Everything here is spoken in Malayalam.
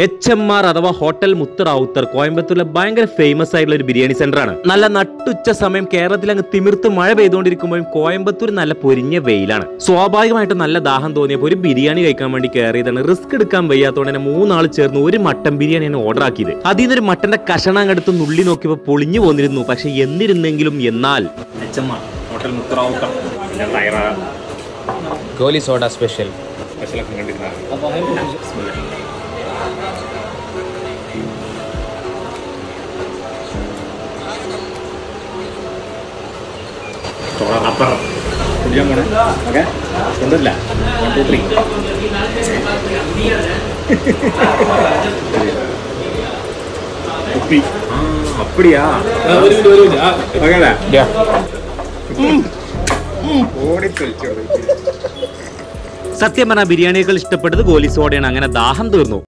എച്ച് എം ആർ അഥവാ ഹോട്ടൽ മുത്ത് റാവുത്തർ കോയമ്പത്തൂരിലെ ഭയങ്കര ഫേമസ് ആയിട്ടുള്ള ഒരു ബിരിയാണി സെന്റർ ആണ് നല്ല നട്ടുച്ച സമയം കേരളത്തിൽ അങ്ങ് തിമിർത്ത് മഴ പെയ്തുകൊണ്ടിരിക്കുമ്പോഴും കോയമ്പത്തൂർ നല്ല പൊരിഞ്ഞ വെയിലാണ് സ്വാഭാവികമായിട്ടും നല്ല ദാഹം തോന്നിയപ്പോൾ ഒരു ബിരിയാണി കഴിക്കാൻ വേണ്ടി കയറിയതാണ് റിസ്ക് എടുക്കാൻ വയ്യാത്തതുകൊണ്ട് തന്നെ മൂന്നാൾ ചേർന്ന് ഒരു മട്ടൻ ബിരിയാണിയാണ് ഓർഡർ ആക്കിയത് അതിൽ നിന്നൊരു മട്ടന്റെ കഷണം അങ്ങെടുത്ത് നുള്ളി നോക്കിയപ്പോൾ പൊളിഞ്ഞു പോന്നിരുന്നു പക്ഷെ എന്നിരുന്നെങ്കിലും എന്നാൽ H M R hotel Muthu Rawther ഗോലി സോഡ സ്പെഷ്യൽ സ്പെഷ്യലൊക്കെ കണ്ടിരുന്നതാണ് റബ്ബർ കുടിക്കാൻ പോണേ ഓക്കെ കൊണ്ടല്ല വൺ ടു ത്രീ കുപ്പി ആ அப்படியா ஓகேடா ഓടി സത്യം പറഞ്ഞാൽ ബിരിയാണികൾ ഇഷ്ടപ്പെട്ടത് ഗോലി സോഡയാണ് അങ്ങനെ ദാഹം തീർന്നു